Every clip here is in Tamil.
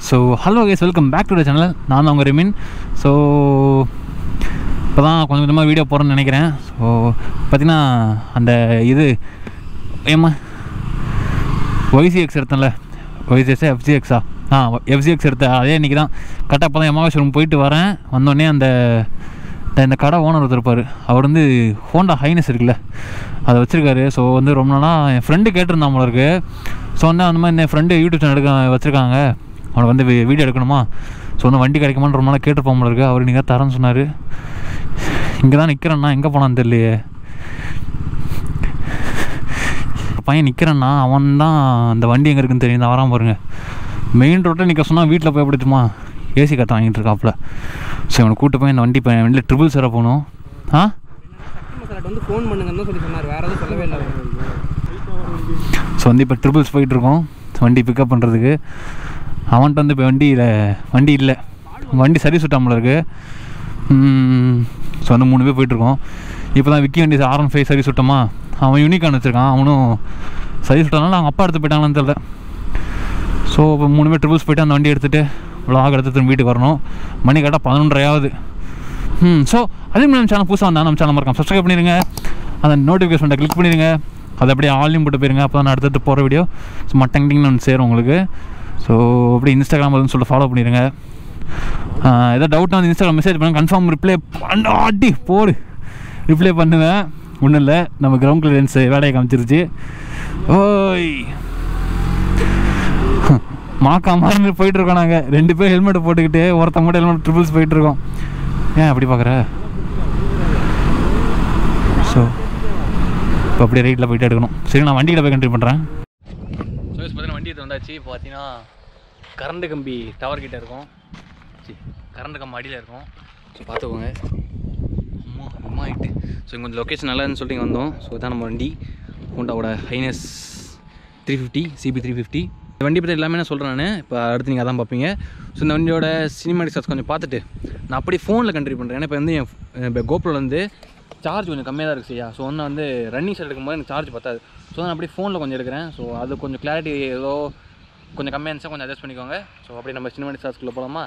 So hello guys welcome back to the channel நான் தான் உங்கள் ரிமின் ஸோ இப்போ தான் கொஞ்சம் கொஞ்சமாக வீடியோ போகிறேன்னு நினைக்கிறேன் ஸோ பார்த்தீங்கன்னா அந்த இது ஏம்மா ஒய்சிஎக்ஸ் எடுத்தேன்ல ஒய்சிஎக்ஸா எஃப்சிஎக்ஸா ஆ எஃப்சிஎக்ஸ் எடுத்தேன் அதே இன்றைக்கி தான் கரெக்டாக இப்போ தான் எமாவேஸ்வரம் போயிட்டு வரேன் வந்தோடனே அந்த இந்த- இந்த கடை ஓனர் ஒருத்தர் இருப்பார் அவர் வந்து ஹோண்டா ஹைனஸ் இருக்குல்ல அதை வச்சுருக்காரு ஸோ வந்து ரொம்ப நாளாக என் ஃப்ரெண்டு கேட்டிருந்தான் போல இருக்கு ஸோ வந்து அந்த மாதிரி என் ஃப்ரெண்டு யூடியூப் சேனல் எடுக்க வச்சுருக்காங்க அவனுக்கு வந்து வி- வீடியோ எடுக்கணுமா ஸோ வந்து வண்டி கிடைக்குமான்னு ரொம்ப நாளாக கேட்டிருப்பான் போல இருக்கு அவர் இன்றைக்கி தரேன்னு சொன்னார் இங்கே தான் நிற்கிறேன்னா எங்கே போனான்னு தெரியலையே பையன் நிற்கிறான்னா அவன் தான் அந்த வண்டி எங்கே இருக்குன்னு தெரியும் வராமல் பாருங்க மெயின் ரோட்டில் நிற்க சொன்னால் வீட்டில் போய் எப்படிச்சுமா ஏசி கட்ட வாங்கிட்டு இருக்காப்புல ஸோ இவனை கூட்டு போய் இந்த வண்டி இப்போ வண்டியில் ட்ரிபிள் சேர போகணும் ஆ மசாலாட் வந்து ஃபோன் பண்ணுங்கன்னு தான் சொல்லி சொன்னார் வேற எதுவும் சொல்லவே இல்லை அவரு. ஸோ வந்து இப்போ ட்ரிபிள்ஸ் போயிட்டுருக்கோம் வண்டி பிக்கப் பண்ணுறதுக்கு அவன்கிட்ட வந்து இப்போ வண்டியில் வண்டி இல்லை வண்டி சர்வீஸ் விட்டாமல் இருக்கு ஸோ வந்து மூணு பேர் போயிட்டுருக்கோம் இப்போ தான் விக்கி வண்டி ஆர் ஒன் ஃபைவ் சர்வீஸ் விட்டோமா அவன் யூனிகான் வச்சுருக்கான் அவனும் சர்வீஸ் விட்டனால அவங்க அப்பா எடுத்து போயிட்டாங்களான்னு தெரியல ஸோ இப்போ மூணு பேர் ட்ரிபிள்ஸ் போயிட்டு அந்த வண்டி எடுத்துகிட்டு vlog எடுத்து திரும்ப வீட்டுக்கு வரணும் மணி கரெக்டாக பதினொன்றரையாவது ம் ஸோ அதே மாதிரி நம்ம சேனல் புதுசாக வந்தால் நம்ம சேனல் மறக்காம சப்ஸ்கிரைப் பண்ணிடுங்க அந்த நோட்டிஃபிகேஷன் கிளிக் பண்ணிடுங்க அதை அப்படியே ஆன்லைன் போட்டு போயிருங்க அப்போ தான் அடுத்தடுத்து போகிற வீடியோ சும்மா டங்கிங்னு ஒன்று சேரும் உங்களுக்கு ஸோ அப்படியே இன்ஸ்டாகிராம் அதுன்னு சொல்லிட்டு ஃபாலோ பண்ணிடுங்க ஆஹ் ஏதாவது டவுட்னா வந்து இன்ஸ்டாகிராம் மெசேஜ் பண்ணுங்க கன்ஃபார்ம் ரிப்ளை பண்ணாட்டி போடு ரிப்ளை பண்ணுவேன் ஒன்றும் இல்லை நம்ம கிரவுண்ட் கிளியரன்ஸ் வேலையை காமிச்சிருச்சு ஓய் மாக்கா மாதிரி போயிட்டு இருக்கோம் நாங்கள் ரெண்டு பேர் ஹெல்மெட் போட்டுக்கிட்டு ஒருத்தன் மட்டும் ஹெல்மெட் ட்ரிபிள்ஸ் போயிட்டு இருக்கோம் ஏன் அப்படி பார்க்குற ஸோ இப்போ அப்படியே ரைட்டில் போயிட்டு எடுக்கணும் சரி நான் வண்டியில் போய் கண்டினியூ பண்ணுறேன் ஸோ பார்த்தீங்கன்னா வண்டி எடுத்து வந்தாச்சு இப்போ பார்த்தீங்கன்னா கரண்ட் கம்பி டவர் கிட்ட இருக்கும் கரண்ட் கம்பி அடியில் இருக்கும் ஸோ பார்த்துக்கோங்க அம்மா அம்மா ஆகிட்டு ஸோ இங்கே கொஞ்சம் லொக்கேஷன் நல்லா இருந்துன்னு சொல்லிட்டு இங்க வந்தோம் ஸோ இதான் நம்ம வண்டி ஹோண்டாவோட highness three fifty C B three fifty இந்த வண்டி பற்றி எல்லாமே நான் சொல்கிறேன் நான் இப்போ அடுத்து நீங்கள் அதான் பார்ப்பீங்க ஸோ இந்த வண்டியோட சினிமாட்டிக் ஸ்டார்ஸ் கொஞ்சம் பார்த்துட்டு நான் அப்படியே ஃபோனில் கண்டினியூ பண்ணுறேன் ஏன்னா இப்போ வந்து என் இப்போ கோப்ரோவில் வந்து சார்ஜ் கொஞ்சம் கம்மியாக தான் இருக்குது சரியா ஸோ வந்து வந்து ரன்னிங் சைடு எடுக்கும்போது எனக்கு சார்ஜ் பத்தாது ஸோ நான் அப்படியே ஃபோனில் கொஞ்சம் எடுக்கிறேன் ஸோ அது கொஞ்சம் கிளாரிட்டி ஏதோ கொஞ்சம் கம்மியாக இருந்துச்சா கொஞ்சம் அட்ஜஸ்ட் பண்ணிக்கோங்க ஸோ அப்படியே நம்ம சினிமாட்டிக் ஸ்டார்ஸ்குள்ளே போகலாமா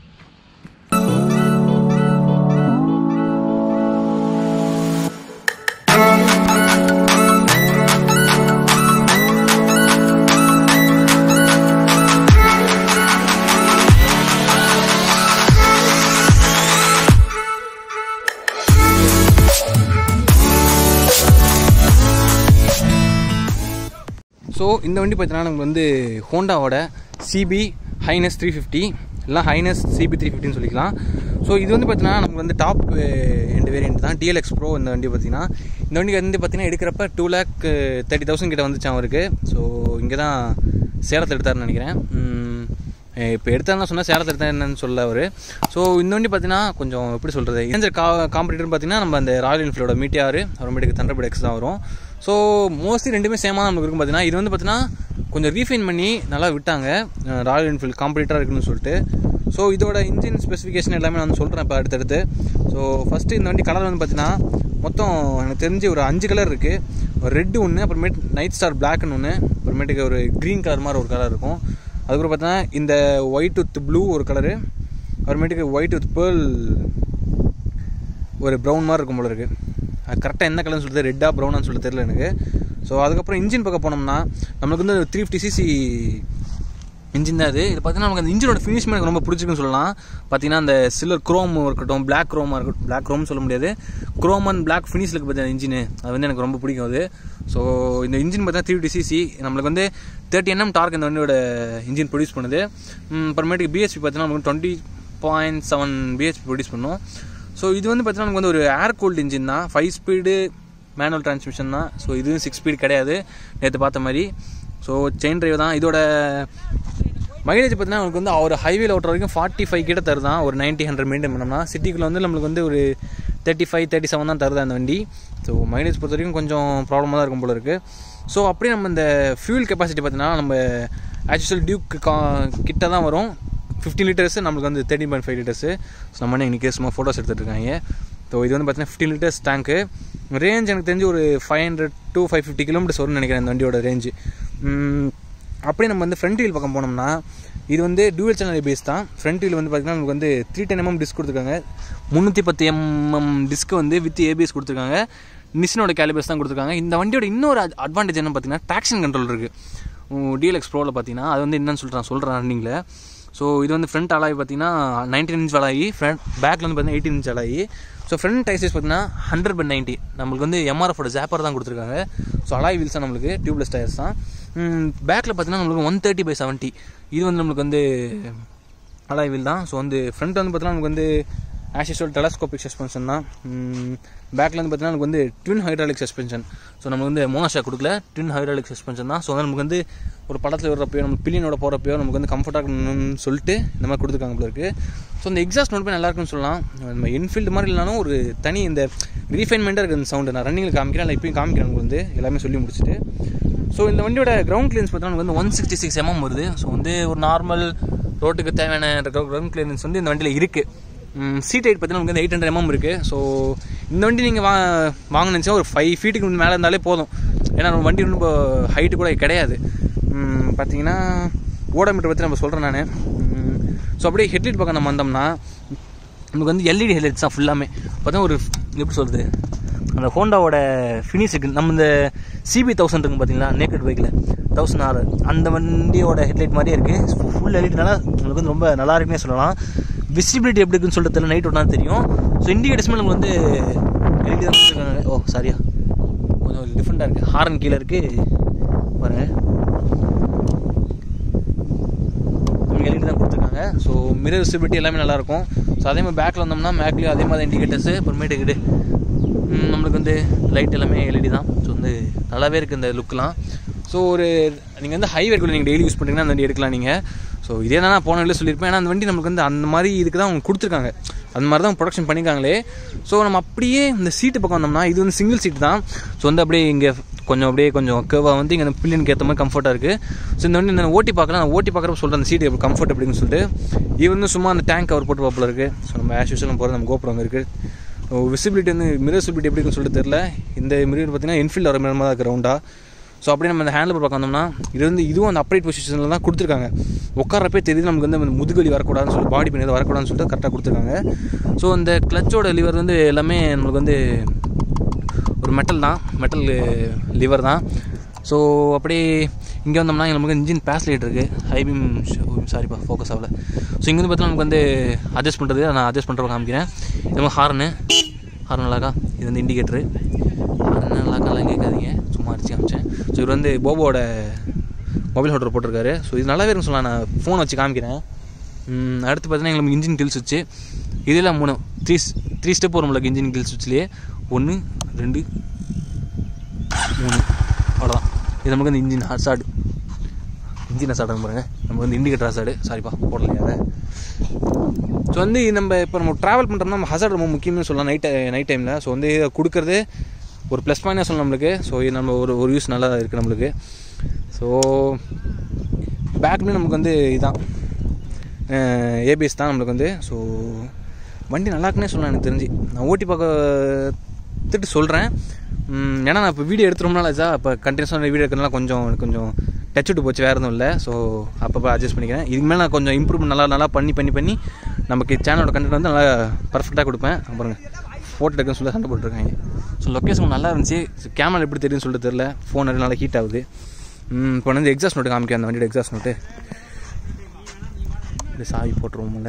ஸோ இந்த வண்டி பார்த்தீங்கன்னா நமக்கு வந்து ஹோண்டாவோட சிபி ஹைனஸ் த்ரீ ஃபிஃப்டி இல்லை ஹைனஸ் சிபி த்ரீ ஃபிஃப்டின்னு சொல்லிக்கலாம் ஸோ இது வந்து பார்த்தீங்கன்னா நமக்கு வந்து டாப் எண்டு வேரியன்ட் தான் டிஎல்எக்ஸ் ப்ரோ இந்த வண்டி பார்த்தீங்கன்னா இந்த வண்டி வந்து பார்த்தீங்கன்னா எடுக்கிறப்ப டூ லேக் தேர்ட்டி தௌசண்ட் கிட்ட வந்துச்சு அவருக்கு ஸோ இங்கே தான் சேலத்தில் எடுத்தாருன்னு நினைக்கிறேன் இப்போ எடுத்தாருன்னு சொன்னால் சேலத்தில் எடுத்தா என்னன்னு சொல்ல அவர் ஸோ இந்த வண்டி பார்த்தீங்கன்னா கொஞ்சம் எப்படி சொல்கிறது ஏஞ்சர் கா காம்படிட்டர் பார்த்தீங்கன்னா நம்ம அந்த ராயல் என்ஃபீல்டோட மீட்டியார் அப்புறமேட்டுக்கு தண்டர்பர்ட் எக்ஸ் தான் வரும் ஸோ மோஸ்ட்லி ரெண்டுமே சேமாக நமக்கு இருக்கும் பார்த்தீங்கன்னா இது வந்து பார்த்தீங்கன்னா கொஞ்சம் ரீஃபைன் பண்ணி நல்லா விட்டாங்க ராயல் என்ஃபீல்டு காம்படிட்டராக இருக்குன்னு சொல்லிட்டு ஸோ இதோட இன்ஜின் ஸ்பெசிஃபிகேஷன் எல்லாமே நான் சொல்கிறேன் இப்போ அடுத்தடுத்து ஸோ ஃபஸ்ட்டு இந்த வண்டி கலர் வந்து பார்த்தீங்கன்னா மொத்தம் எனக்கு தெரிஞ்சு ஒரு அஞ்சு கலர் இருக்குது ஒரு ரெட்டு ஒன்று அப்புறமேட்டு நைட் ஸ்டார் பிளாக்னு ஒன்று அப்புறமேட்டுக்கு ஒரு க்ரீன் கலர் மாதிரி ஒரு கலர் இருக்கும் அதுக்கப்புறம் பார்த்தீங்கன்னா இந்த ஒயிட் வித் ப்ளூ ஒரு கலரு அப்புறமேட்டுக்கு ஒயிட் வித் பேர்ல் ஒரு ப்ரௌன் மாதிரி இருக்கும் போல இருக்குது அது கரெக்டாக என்ன கலர்னு சொல்லிட்டு ரெட்டாக ப்ரௌனான்னு சொல்லிட்டு தெரியல எனக்கு ஸோ அதுக்கப்புறம் இன்ஜின் பக்கம் போனோம்னா நம்மளுக்கு வந்து த்ரீ ஃபிஃப்டி சிசி இன்ஜின் தான் இது இது பார்த்தீங்கன்னா நமக்கு அந்த இன்ஜினோட ஃபினிஷ் எனக்கு ரொம்ப பிடிச்சிருக்குன்னு சொல்லலாம் பார்த்தீங்கன்னா அந்த சில்வர் குரோம் இருக்கட்டும் பிளாக் குரோமாக இருக்கட்டும் பிளாக் குரோம் சொல்ல முடியாது குரோம் அண்ட் பிளாக் ஃபினிஷில் இருக்கு பார்த்தீங்கன்னா இன்ஜின் அது வந்து எனக்கு ரொம்ப பிடிக்கும் அது ஸோ இந்த இன்ஜின் பார்த்தீங்கன்னா த்ரீ ஃபிஃப்டி சிசி நம்மளுக்கு வந்து தேர்ட்டி என்எம் டார்க் இந்த வண்டியோட இன்ஜின் ப்ரொடியூஸ் பண்ணுது ம், அப்புறமேட்டுக்கு பிஹெச்பி பார்த்தீங்கன்னா நமக்கு twenty point seven BHP produce பண்ணும் ஸோ இது வந்து பார்த்தீங்கன்னா நமக்கு வந்து ஒரு ஏர் கூல்டு இன்ஜின் தான் ஃபைவ் ஸ்பீடு மேனுவல் டிரான்ஸ்மிஷன் தான் ஸோ இதுவும் சிக்ஸ் ஸ்பீடு கிடையாது நேற்று பார்த்த மாதிரி ஸோ செயின் டிரைவ் தான் இதோட மைலேஜ் பார்த்தீங்கன்னா நமக்கு வந்து ஒரு ஹைவேல ஓட்டுற வரைக்கும் ஃபார்ட்டி ஃபைவ் கிட்ட தருதான் ஒரு நைன்ட்டி ஹண்ட்ரட் மெயின்டைன் பண்ணோம்னா சிட்டிக்குள்ளே வந்து நம்மளுக்கு வந்து ஒரு தேர்ட்டி ஃபைவ் தேர்ட்டி செவன் தான் தருது அந்த வண்டி ஸோ மைலேஜ் பொறுத்த வரைக்கும் கொஞ்சம் ப்ராப்ளமாக தான் இருக்கும் போல இருக்குது ஸோ அப்படியே நம்ம இந்த ஃபியூல் கெப்பாசிட்டி பார்த்தீங்கன்னா நம்ம ஆக்சுவல் டியூக் கா கிட்ட தான் வரும் ஃபிஃப்டின் லிட்டர்ஸ் நம்மளுக்கு வந்து thirteen point five litres so நம்ம இன்றைக்கி சும்மா ஃபோட்டோஸ் எடுத்துகிட்டு இருக்காங்க ஸோ இது வந்து பார்த்தீங்கன்னா ஃபிஃப்டின் லிட்டர்ஸ் டேங்க்கு ரேஞ்ச் எனக்கு தெரிஞ்சு ஒரு five hundred to five fifty kilometres வரும்னு நினைக்கிறேன் இந்த வண்டியோட ரேஞ்சு அப்படியே நம்ம வந்து ஃப்ரண்ட் வீல் பக்கம் போனோம்னா இது வந்து டூவல் சேனல் ஏபிஎஸ் தான் ஃப்ரண்ட் வீல் வந்து பார்த்திங்கன்னா நமக்கு வந்து த்ரீ டென் எம்எம் டிஸ்க் கொடுத்துருக்காங்க முந்நூற்றி பத்து எம்எம் டிஸ்க் வந்து வித் ஏபிஎஸ் கொடுத்துருக்காங்க நிசினோட கேலிபர்ஸ் தான் கொடுத்துருக்காங்க இந்த வண்டியோட இன்னொரு அட்வான்டேஜ் என்ன பார்த்தீங்கன்னா ட்ராக்ஷன் கண்ட்ரோல் இருக்குது டிஎல்எக்ஸ் ப்ரோவில் பார்த்தீங்கன்னா அது வந்து என்னன்னு சொல்லிட்டு நான் சொல்கிறேன் ரன்னிங்கில் ஸோ இது வந்து ஃப்ரண்ட் அலாய் பார்த்தீங்கன்னா நைன்டீன் இன்ச் அலாயி ஃப்ரண்ட் பேக்கில் வந்து பார்த்தீங்கன்னா eighteen inch alloy so front tyre size பார்த்தீங்கன்னா ஹண்ட்ரட் பை நைன்ட்டி நம்மளுக்கு வந்து எம்ஆர்எஃபோட ஜாப்பர் தான் கொடுத்துருக்காங்க ஸோ அலாய் வீல்ஸ் தான் நம்மளுக்கு டியூப்லெஸ் டயர்ஸ் தான் பேக்கில் பார்த்தீங்கன்னா நம்மளுக்கு ஒன் தேர்ட்டி பை செவன்ட்டி இது வந்து நம்மளுக்கு வந்து அலாய் வீல் தான் ஸோ வந்து ஃப்ரண்ட் வந்து பார்த்தீங்கன்னா நமக்கு வந்து ஆஸ் யூஸ்வல் டெலஸ்கோபிக் சஸ்பென்ஷன் தான் பேக்கில் வந்து பார்த்தீங்கன்னா நமக்கு வந்து ட்வின் ஹைட்ராலிக் சஸ்பென்ஷன் ஸோ நமக்கு வந்து மோனோஷாக் கொடுக்கல ட்வின் ஹைட்ராலிக் சஸ்பென்ஷன் தான் ஸோ வந்து நமக்கு வந்து ஒரு படத்தில் வர்றப்போ நம்ம பில்லியனோட போகிறப்போ நமக்கு வந்து கம்ஃபர்ட்டாக இருக்கணும்னு சொல்லிட்டு இந்த மாதிரி கொடுத்துருக்காங்க போல இருக்குது ஸோ இந்த எக்ஸாஸ்ட் நோட் போய் நல்லா இருக்குன்னு சொல்லலாம் நம்ம என்ஃபீல்டு மாதிரி இல்லைனாலும் ஒரு தனி இந்த ரீஃபைன்மெண்ட்டாக இருக்குது இந்த சவுண்டு நான் ரன்னிங்கில் காமிக்கிறேன் இல்லை இப்பயும் காமிக்கிறேன் உங்களுக்கு வந்து எல்லாமே சொல்லி முடிச்சுட்டு ஸோ இந்த வண்டியோட கிரவுண்ட் கிளியன்ஸ் பார்த்தீங்கன்னா வந்து ஒன் சிக்ஸ்டி சிக்ஸ் எம்எம் வருது ஸோ வந்து ஒரு நார்மல் ரோட்டுக்கு தேவையான கிரவுண்ட் கிளியரன்ஸ் வந்து இந்த வண்டியில் இருக்குது சீட் ஹைட் பார்த்தீங்கன்னா நமக்கு வந்து எயிட் ஹண்ட்ரட் எம்எம் இருக்குது ஸோ இந்த வண்டி நீங்கள் வா வாங்கினுச்சா ஒரு ஃபைவ் ஃபீட்டுக்கு மேலே இருந்தாலே போதும் ஏன்னா நம்ம வண்டி ரொம்ப ஹைட்டு கூட கிடையாது ம், பார்த்தீங்கன்னா ஓடோமீட்டர் பற்றி நம்ம சொல்கிறேன் நான் ஸோ அப்படியே ஹெட்லைட் பக்கம் நம்ம வந்தோம்னா நமக்கு வந்து எல்இடி ஹெட்லைட்ஸ் தான் ஃபுல்லாமே பார்த்தா ஒரு எப்படி சொல்கிறது அந்த ஹோண்டாவோட ஃபினிஷுக்கு நம்ம இந்த சிபி தௌசண்ட் இருக்கும் பார்த்தீங்களா நேக்கட் பைக்கில் தௌசண்ட் ஆறு அந்த வண்டியோட ஹெட்லைட் மாதிரியே இருக்குது ஃபுல் எல்இடினால உங்களுக்கு வந்து ரொம்ப நல்லா இருக்குன்னே சொல்லலாம் விசிபிலிட்டி எப்படி இருக்குன்னு சொல்லிட்டு தெரியல நைட் ஒன்றா தெரியும் ஸோ இண்டிகேட்டர்ஸ் மேலே நமக்கு வந்து எல்இடி தான் கொடுத்துருக்காங்க ஓ சாரியா கொஞ்சம் டிஃப்ரெண்ட்டாக இருக்குது ஹாரன் கீழே இருக்குது பாருங்கள் நமக்கு எல்இடி தான் கொடுத்துருக்காங்க ஸோ மிரர் விசிபிலிட்டி எல்லாமே நல்லாயிருக்கும் ஸோ அதே மாதிரி பேக்கில் வந்தோம்னா பேக்லேயும் அதே மாதிரி இண்டிகேட்டர்ஸு அப்புறமேட்டுக்கிட்டு ம், நம்மளுக்கு வந்து லைட் எல்லாமே எல்இடி தான் ஸோ வந்து நல்லாவே இருக்குது இந்த லுக்கெலாம் ஸோ ஒரு நீங்கள் வந்து ஹைவேக்குள்ள நீங்கள் டெய்லி யூஸ் பண்ணுறீங்கன்னா அந்த வண்டி எடுக்கலாம் நீங்கள் ஸோ இதே தான் நான் போன வழியில் சொல்லியிருப்பேன் ஏன்னா அந்த வண்டி நமக்கு வந்து அந்த மாதிரி இதுக்கு தான் அவங்க கொடுத்துருக்காங்க அந்த மாதிரி தான் ப்ரொடக்ஷன் பண்ணியிருக்காங்களே ஸோ நம்ம அப்படியே இந்த சீட்டு பக்கம் வந்தோம்னா இது வந்து சிங்கிள் சீட் தான் ஸோ வந்து அப்படியே இங்கே கொஞ்சம் அப்படியே கொஞ்சம் கேர்வாக வந்து இங்கே அந்த பில்லியனுக்கு ஏற்ற மாதிரி கம்ஃபர்ட்டாக இருக்குது ஸோ இந்த வண்டி நான் ஓட்டி பார்க்கலாம் நான் ஓட்டி பார்க்குறப்ப சொல்கிறேன் அந்த சீட் எப்படி கம்ஃபர்ட் அப்படின்னு சொல்லிட்டு இது வந்து சும்மா அந்த டேங்க் கவர் போட்டு பார்ப்பல இருக்குது ஸோ நம்ம ஆஸ் யூஸ்வல் போகிறது நம்ம கோபுரம் இருக்குது விசிபிலிட்டி வந்து மிரர் விசிபிலிட்டி எப்படி இருக்குன்னு சொல்லிட்டு தெரில இந்த மிரர் பார்த்தீங்கன்னா இன்ஃபீல்ட் வர மாதிரி தான் இருக்குது ரவுண்டாக ஸோ அப்படியே நம்ம இந்த ஹேண்டில் பார்க்க வந்தோம்னா இது வந்து இதுவும் அந்த அப்ரேட் பொசிஷனில் தான் கொடுத்துருக்காங்க உட்காரப்பே தெரியுது நமக்கு வந்து அந்த முதுகலி வரக்கூடாதுன்னு சொல்லி பாடி பண்ணி வரக்கூடாதுன்னு சொல்லிட்டு கரெக்டாக கொடுத்துருக்காங்க ஸோ இந்த கிளச்சோட லிவர் வந்து எல்லாமே நம்மளுக்கு வந்து ஒரு மெட்டல் தான் மெட்டல் லிவர் தான் ஸோ அப்படியே இங்கே வந்தோம்னா நமக்கு இன்ஜின் பேஸ் லைட் இருக்குது ஹைபீம் சாரிப்பா ஃபோக்கஸ் ஆகல ஸோ இங்கே வந்து பார்த்தா நமக்கு வந்து அட்ஜஸ்ட் பண்ணுறது நான் அட்ஜஸ்ட் பண்ணுறப்ப காமிக்கிறேன் இது மாதிரி ஹார்னு ஹார்ன் நல்லாக்கா இது வந்து இண்டிகேட்ரு ஹார்ன் நல்லாக்காலாம் கேட்காதீங்க சும்மா அடிச்சு காமிச்சேன் ஸோ இவர் வந்து போபோட மொபைல் ஹோல்டர் போட்டிருக்காரு ஸோ இது நல்லாவே இருக்குன்னு சொல்லலாம் நான் ஃபோன் வச்சு காமிக்கிறேன் ம், அடுத்து பார்த்தீங்கன்னா எங்களுக்கு இன்ஜின் கில் சுவிட்சு இதெல்லாம் மூணு த்ரீ த்ரீ ஸ்டெப் வரும் உங்களுக்கு இன்ஜின் கில் சுவிட்ச்லேயே ஒன்று ரெண்டு மூணு அவ்வளோதான் இது நமக்கு வந்து இன்ஜின் ஹசாடு இன்ஜின் ஹசாடு பாருங்க நமக்கு வந்து இண்டிகேட்டர் ஹசாடு சாரிப்பா போடலையா அதை ஸோ வந்து நம்ம இப்போ நம்ம ட்ராவல் பண்ணுறோம்னா நம்ம ஹசார்ட் ரொம்ப முக்கியம்னு சொல்லலாம் நைட் நைட் டைமில் ஸோ வந்து இதை கொடுக்கறது ஒரு ப்ளஸ் பாயிண்டாக சொல்லலாம் நம்மளுக்கு ஸோ இது நம்ம ஒரு ஒரு யூஸ் நல்லா இருக்குது நம்மளுக்கு ஸோ பேக்லேயும் நமக்கு வந்து இதுதான் ஏபிஎஸ் தான் நம்மளுக்கு வந்து ஸோ வண்டி நல்லா இருக்குன்னே சொல்லலாம் எனக்கு தெரிஞ்சு நான் ஓட்டி பார்த்துட்டு சொல்கிறேன் ஏன்னா நான் இப்போ வீடியோ எடுத்து ரொம்ப நாள் ஆச்சா இப்போ கண்டினியூஸாக வீடியோ எடுக்கிறதுனால கொஞ்சம் எனக்கு கொஞ்சம் டச் விட்டு போச்சு வேறு எதுவும் இல்லை ஸோ அப்பப்போ அட்ஜஸ்ட் பண்ணிக்கிறேன் இதுக்கு மேலே நான் கொஞ்சம் இம்ப்ரூவ்மெண்ட் நல்லா நல்லா பண்ணி பண்ணி பண்ணி நமக்கு சேனலோட கண்டென்ட் வந்து நல்லா பர்ஃபெக்டாக கொடுப்பேன் பாருங்க ஃபோட்டோ எடுக்கன்னு சொல்லி சண்டை போட்டுருக்காங்க ஸோ லொக்கேஷன் நல்லா இருந்துச்சு கேமரா எப்படி தெரியும்னு சொல்லிட்டு தெரில ஃபோன் நல்லா ஹீட் ஆகுது ம், இப்போ வந்து எக்ஸாஸ்ட் நோட்டு காமிக்க அந்த வண்டியோட எக்ஸாஸ்ட் நோட்டு இது சாவி போட்டுருவோம்ல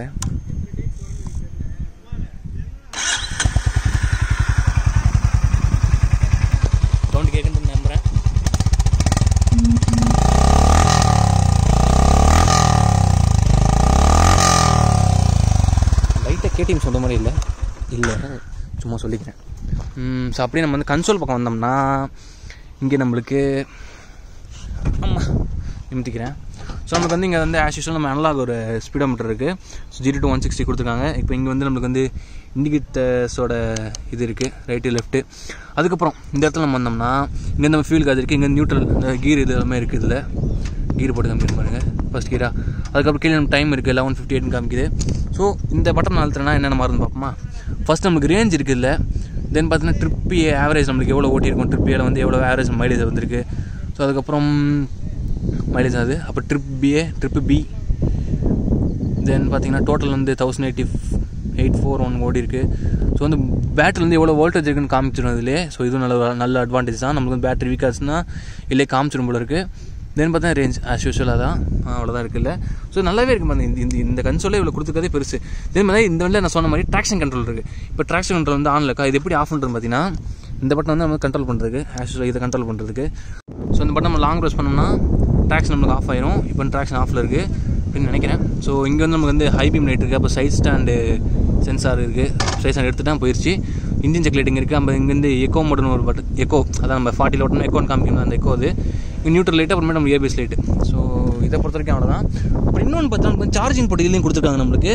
சவுண்டு கேட்குன்னு நம்புகிறேன் லைட்டாக கேடிஎம் சொன்ன மாதிரி இல்லை இல்லை சும்மா சொல்லிக்கிறேன் ஸோ அப்படியே நம்ம வந்து கன்சோல் பக்கம் வந்தோம்னா இங்கே நம்மளுக்கு ஆமாம் நிமித்திக்கிறேன் ஸோ நமக்கு வந்து இங்கே வந்து ஆஸ் யூஸ்வல் நம்ம அனலாக் ஒரு ஸ்பீடோமீட்டர் இருக்குது so zero to one sixty கொடுத்துருக்காங்க இப்போ இங்கே வந்து நம்மளுக்கு வந்து இண்டிகேட்டர்ஸோட இது இருக்குது ரைட்டு லெஃப்ட்டு அதுக்கப்புறம் இந்த இடத்துல நம்ம வந்தோம்னா இங்கே நம்ம ஃபியூல் காது இருக்குது இங்கே நியூட்ரல் இந்த கீர் இது எல்லாமே இருக்குது இதில் கீர் போட்டு காமிக்கிற பாருங்க ஃபஸ்ட் கீரா அதுக்கப்புறம் கீழே நம்ம டைம் இருக்குது லெவன் ஃபிஃப்டி எயிட்னு காமிக்குது ஸோ இந்த பட்டன் அழுத்தினா என்னென்ன மாறுதுன்னு பார்ப்போமா ஃபஸ்ட் நமக்கு ரேஞ்ச் இருக்குது இல்லை தென் பார்த்தீங்கன்னா ட்ரிப்பி ஆவரேஜ் நம்மளுக்கு எவ்வளோ ஓட்டியிருக்கோம் ட்ரிப்பியில் வந்து எவ்வளோ ஆவரேஜ் மைலேஜ் வந்திருக்கு ஸோ அதுக்கப்புறம் மைலேஜ் அது அப்போ trip B A trip B then பார்த்தீங்கன்னா டோட்டல் வந்து thousand eighty eight four one ஓடி இருக்குது ஸோ வந்து பேட்டரி வந்து எவ்வளோ வோல்டேஜ் இருக்குன்னு காமிச்சிடும் இதிலே ஸோ இதுவும் நல்ல நல்ல அட்வான்டேஜ் தான் நமக்கு வந்து பேட்டரி வீக்காச்சுன்னா இல்லே காமிச்சிடும் போல இருக்குது தென் பார்த்தா ரேஞ்ச் ஆஸ் யூஷுவலாக தான் அவ்வளோதான் இருக்குல்ல ஸோ நல்லாவே இருக்கு பாருங்க இந்த இந்த இந்த கன்சோலே இவ்வளோ கொடுத்துருக்கதே பெருசு தென் மாதிரி இந்த வண்டியில் நான் சொன்ன மாதிரி ட்ராக்ஷன் கண்ட்ரோல் இருக்குது இப்போ ட்ராக்ஷன் கண்ட்ரோல் வந்து ஆனில் இருக்கா இது எப்படி ஆஃப் பண்ணுறது பார்த்தீங்கன்னா இந்த பட்டன் வந்து நம்ம கண்ட்ரோல் பண்ணுறதுக்கு ஆஸ் யூஷுவல் இதை கண்ட்ரோல் பண்ணுறதுக்கு ஸோ இந்த பட்டன் நம்ம லாங் ப்ரெஸ் பண்ணோம்னா ட்ராக்ஷன் நம்மளுக்கு ஆஃப் ஆயிரும் இப்போ ட்ராக்ஷன் ஆஃபில் இருக்குது அப்படின்னு நினைக்கிறேன் ஸோ இங்கே வந்து நமக்கு வந்து ஹை பீம் லைட் இருக்குது அப்போ சைட் ஸ்டாண்டு சென்சார் இருக்குது சைட் ஸ்டாண்ட் எடுத்துகிட்டு போயிடுச்சு இன்ஜின் செக் லைட்டிங் இருக்குது நம்ம இங்கேருந்து எக்கோ மோட்னு ஒரு பட்டன் எக்கோ அதான் நம்ம ஃபார்ட்டியில் ஓட்டணும் எக்கோன்னு காமிக்கணும் அந்த எக்கோ அது நியூட்ரல் லைட் அப்புறமேட்டு நம்ம ஏபிஎஸ் லைட்டு ஸோ இதை பொறுத்த வரைக்கும் அவ்வளோதான் அப்புறம் இன்னொன்று பார்த்தா நமக்கு சார்ஜிங் போட்டு இதுலேயும் கொடுத்துருக்காங்க நம்மளுக்கு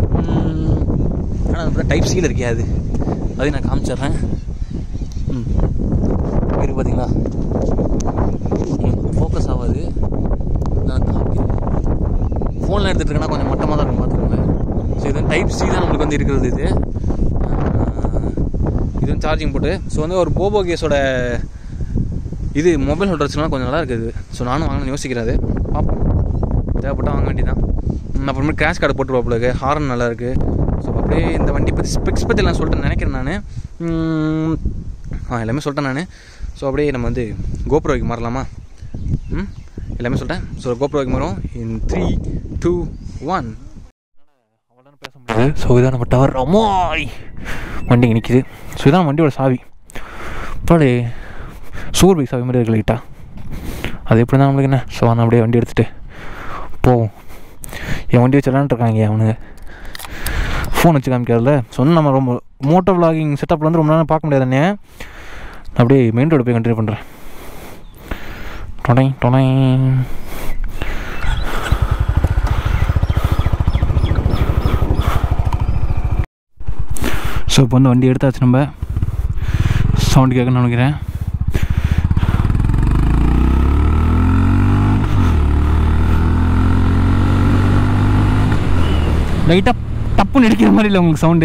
ஆனால் அது டைப் சீல் இருக்கே அது அதையும் நான் காமிச்சிட்றேன் ம் இருக்கு பார்த்தீங்களா ஃபோக்கஸ் ஆகாது நான் காமிக்கிறேன் ஃபோனில் எடுத்துகிட்டு இருக்கேன்னா கொஞ்சம் மட்டமாக தான் இருக்கும் பார்த்துக்கோங்க ஸோ இது டைப் சி தான் நம்மளுக்கு வந்து இருக்கிறது இது ஆஹ் இது வந்து சார்ஜிங் போட்டு ஸோ வந்து ஒரு போபோ கேஸோட இது மொபைல் ஹோல்டர்ஸ்லாம் கொஞ்சம் நல்லா இருக்குது ஸோ நானும் வாங்கணும்னு யோசிக்கிறேன் அது பார்ப்போம் தேவைப்பட்டால் வாங்க வேண்டியதான் அப்புறமே கிராஷ் கார்டு போட்டுருவாப்புலக்கு ஹாரன் நல்லா இருக்குது ஸோ அப்படியே இந்த வண்டி பற்றி ஸ்பெக்ஸ் பற்றி எல்லாம் சொல்லிட்டு நினைக்கிறேன் நான் ஆ எல்லாமே சொல்லிட்டேன் நான் ஸோ அப்படியே நம்ம வந்து கோப்ரோக்கு மாறலாமா ம் எல்லாமே சொல்லிட்டேன் ஸோ கோப்ரோக்கு மாறும் இன் த்ரீ டூ ஒன் அவ்வளோதான் பேச முடியாது ஸோ இதான் நம்ம டவர் அம்மாய் வண்டி இங்கே நிற்கிது ஸோ இதான் வண்டியோட சாவி அப்பாடே சூர் பைக் சாவி மாதிரி இருக்கு லைட்டா அது எப்படி தான் நம்மளுக்கு என்ன ஸோ நான் அப்படியே வண்டி எடுத்துகிட்டு போவோம் என் வண்டி வச்சு விளாண்டுருக்காங்க அவனுங்க ஃபோன் வச்சு காமிக்கிறதுல சொன்ன நம்ம ரொம்ப மோட்டோ விளாகிங் செட்டப்பில் வந்து ரொம்ப நேரம் பார்க்க முடியாது அண்ணே அப்படியே மெயின் ரோடு போய் கண்டினியூ பண்ணுறேன் டொடை டொடை ஸோ இப்போ வந்து வண்டி எடுத்தாச்சு நம்ம சவுண்டு கேட்கணும்னு நினைக்கிறேன் லைட்டாக டப்புன்னு அடிக்கிற மாதிரி இல்லை உங்களுக்கு சவுண்டு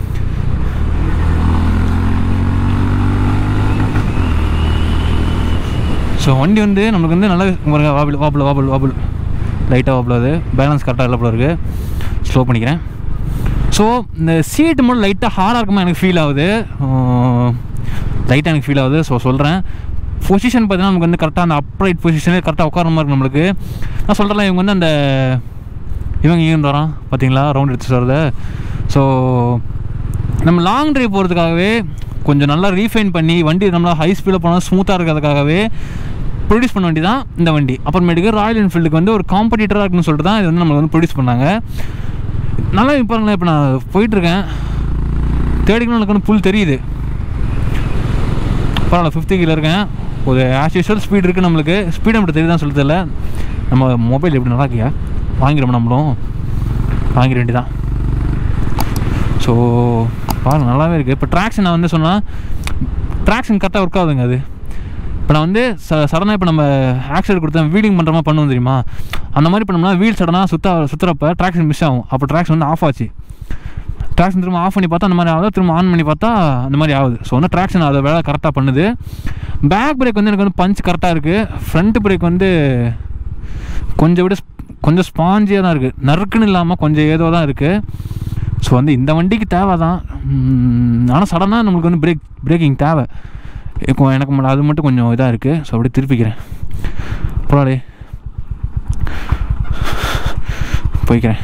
ஸோ வண்டி வந்து நமக்கு வந்து நல்லா பாருங்க வாபிள் வாபிள் வாபிள் வாபிள் லைட்டாக வாபிள் அது பேலன்ஸ் கரெக்டாக இல்லை போல இருக்குது ஸ்லோ பண்ணிக்கிறேன் ஸோ இந்த சீட்டு மட்டும் லைட்டாக ஹார்டாக இருக்குமா எனக்கு ஃபீல் ஆகுது லைட்டாக எனக்கு ஃபீல் ஆகுது ஸோ சொல்கிறேன் பொசிஷன் பார்த்தீங்கன்னா நமக்கு வந்து கரெக்டாக அந்த அப்ரைட் பொசிஷனே கரெக்டாக உட்கார மாதிரி இருக்கு நம்மளுக்கு நான் சொல்கிறேன் இவங்க வந்து அந்த இவங்க இங்கே வரான் பார்த்தீங்களா ரவுண்ட் எடுத்து வரத ஸோ நம்ம லாங் ட்ரைவ் போகிறதுக்காகவே கொஞ்சம் நல்லா ரீஃபைன் பண்ணி வண்டி நம்மளா ஹை ஸ்பீடில் போனால் ஸ்மூத்தாக இருக்கிறதுக்காகவே ப்ரொடியூஸ் பண்ண வண்டி தான் இந்த வண்டி அப்புறமேட்டுக்கு ராயல் என்ஃபீல்டுக்கு வந்து ஒரு காம்படிட்டராக இருக்குன்னு சொல்லிட்டு தான் இது வந்து நம்மளுக்கு வந்து ப்ரொடியூஸ் பண்ணாங்க நல்லா பாருங்களேன் இப்போ நான் போயிட்டுருக்கேன் தேடிக்கணும் எனக்கு வந்து புல் தெரியுது பரவாயில்ல ஃபிஃப்த்து கீழே இருக்கேன் ஒரு ஆஸ் யூஸ்வல் ஸ்பீட் இருக்குது நம்மளுக்கு ஸ்பீட் மட்டும் தெரியுதான் சொல்ல தெரியல நம்ம மொபைல் எப்படி நல்லா இருக்கியா வாங்கிடுவோம் நம்மளும் வாங்கிட வேண்டியதான் ஸோ பாருங்க நல்லாவே இருக்குது இப்போ ட்ராக்ஷன் நான் வந்து சொன்னால் ட்ராக்ஷன் கரெக்டாக ஒர்க் ஆகுதுங்க அது இப்போ நான் வந்து ச சடனாக இப்போ நம்ம ஆக்சிடென்ட் கொடுத்தேன் வீலிங் பண்ணுற மாதிரி பண்ணுவோம் தெரியுமா அந்த மாதிரி பண்ணோம்னா வீல் சடனாக சுத்த சுற்றுறப்ப ட்ராக்ஷன் மிஸ் ஆகும் அப்போ ட்ராக்ஷன் வந்து ஆஃப் ஆச்சு ட்ராக்ஷன் திரும்ப ஆஃப் பண்ணி பார்த்தா அந்த மாதிரி ஆகுது திரும்ப ஆன் பண்ணி பார்த்தா அந்த மாதிரி ஆகுது ஸோ வந்து ட்ராக்ஷன் அதை வேலை கரெக்டாக பண்ணுது பேக் பிரேக் வந்து எனக்கு வந்து பஞ்ச் கரெக்டாக இருக்குது ஃப்ரண்ட் பிரேக் வந்து கொஞ்சம் விட sp- கொஞ்சம் ஸ்பாஞ்சியாக தான் இருக்குது நறுக்குன்னு இல்லாமல் கொஞ்சம் ஏதோ தான் இருக்குது ஸோ வந்து இந்த வண்டிக்கு தேவை தான் ஆனால் சடனாக நம்மளுக்கு வந்து பிரேக் பிரேக்கிங் தேவை இப்போ எனக்கு மட்டும் அது மட்டும் கொஞ்சம் இதாக இருக்குது ஸோ அப்படியே திருப்பிக்கிறேன் போடாடே போய்க்கிறேன்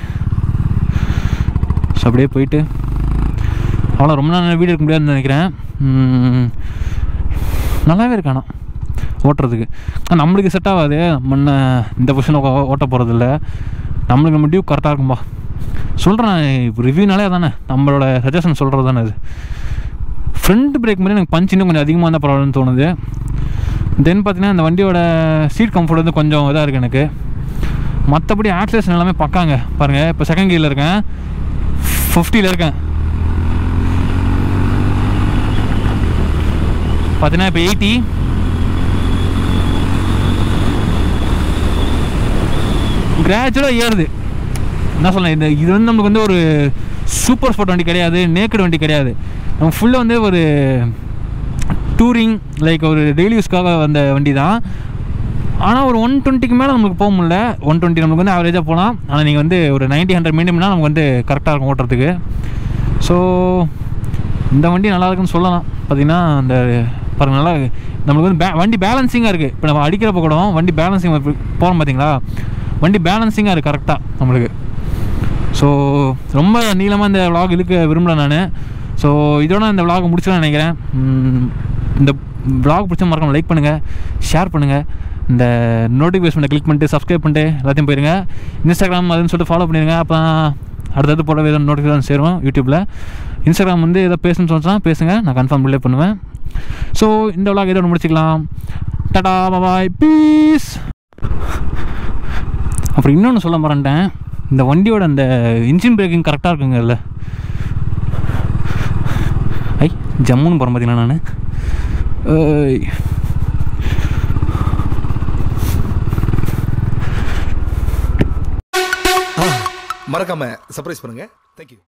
ஸோ அப்படியே போயிட்டு அவ்வளோ ரொம்ப நாள் வீடியோ எடுக்க முடியாதுன்னு நினைக்கிறேன் ம், நல்லாவே இருக்கு ஆனால் ஓட்டுறதுக்கு ஆனா நம்மளுக்கு செட் ஆகாது முன்ன இந்த பொசிஷன் ஓட்ட போகிறதில்ல நம்மளுக்கு நம்ம டியூப் கரெக்டாக இருக்கும்பா சொல்கிறேன் இப்போ ரிவ்யூனாலே அதானே நம்மளோட சஜஷன் சொல்கிறது தானே அது ஃப்ரண்ட் பிரேக் மாதிரி எனக்கு பஞ்ச் இன்னும் கொஞ்சம் அதிகமாக இருந்தால் பரவாயில்லன்னு தோணுது தென் பார்த்தீங்கன்னா இந்த வண்டியோட சீட் கம்ஃபர்ட் வந்து கொஞ்சம் இதாக இருக்குது எனக்கு மற்றபடி ஆக்சலேஷன் எல்லாமே பக்காங்க பாருங்கள் இப்போ செகண்ட் கியரில் இருக்கேன் ஃபிஃப்டியில் இருக்கேன் பார்த்தீங்கன்னா இப்போ எயிட்டி கிராஜுவலாக ஏறுது என்ன சொல்லலாம் இந்த இது வந்து நமக்கு வந்து ஒரு சூப்பர் ஸ்போர்ட் வண்டி கிடையாது நேக்கட் வண்டி கிடையாது நம்ம ஃபுல்லாக வந்து ஒரு டூரிங் லைக் ஒரு டெய்லி யூஸ்க்காக வந்த வண்டி தான் ஆனால் ஒரு ஒன் டுவெண்ட்டிக்கு மேலே நமக்கு போக முடியல ஒன் டுவெண்ட்டி நமக்கு வந்து ஆவரேஜாக போகலாம் ஆனால் நீங்கள் வந்து ஒரு 90 ஹண்ட்ரட் மீடியம்னா நமக்கு வந்து கரெக்டாக இருக்கும் ஓட்டுறதுக்கு ஸோ இந்த வண்டி நல்லா இருக்குன்னு சொல்லலாம் பார்த்தீங்கன்னா அந்த பாருங்க நல்லா நம்மளுக்கு வந்து பே வண்டி பேலன்சிங்காக இருக்குது இப்போ நம்ம அடிக்கிறப்ப கூட வண்டி பேலன்சிங் போகிறோம் பார்த்தீங்களா வண்டி பேலன்சிங்காக இருக்குது கரெக்டாக நம்மளுக்கு ஸோ ரொம்ப நீளமாக இந்த vlog இழுக்க விரும்பல நான் ஸோ இதோட இந்த vlog முடிச்சுலாம் நினைக்கிறேன் உம், இந்த vlog பிடிச்ச மறக்காம லைக் பண்ணுங்கள் ஷேர் பண்ணுங்கள் இந்த நோட்டிஃபிகேஷனை கிளிக் பண்ணிட்டு சப்ஸ்கிரைப் பண்ணிட்டு எல்லாத்தையும் போயிருங்க இன்ஸ்டாகிராம் அதுன்னு சொல்லிட்டு ஃபாலோ பண்ணிடுங்க அப்போ அடுத்தடுத்து போட ஏதோ நோட்டிஃபிகேஷன் சேரும் யூடியூப்பில் இன்ஸ்டாகிராம் வந்து ஏதோ பேசணும்னு சொன்னா பேசுங்க நான் கன்ஃபார்ம் ரிலே பண்ணுவேன் ஸோ இந்த vlog இதோட முடிச்சுக்கலாம் டாடா பாய் பீஸ் அப்புறம் இன்னொன்று சொல்ல மறந்துட்டேன் இந்த வண்டியோட அந்த இன்ஜின் பிரேக்கிங் கரெக்டாக இருக்குங்கல்ல ஐ ஜம்முன்னு போகிறேன் பார்த்தீங்களா நான் மறக்காம சர்ப்ரைஸ் பண்ணுங்க தேங்க்யூ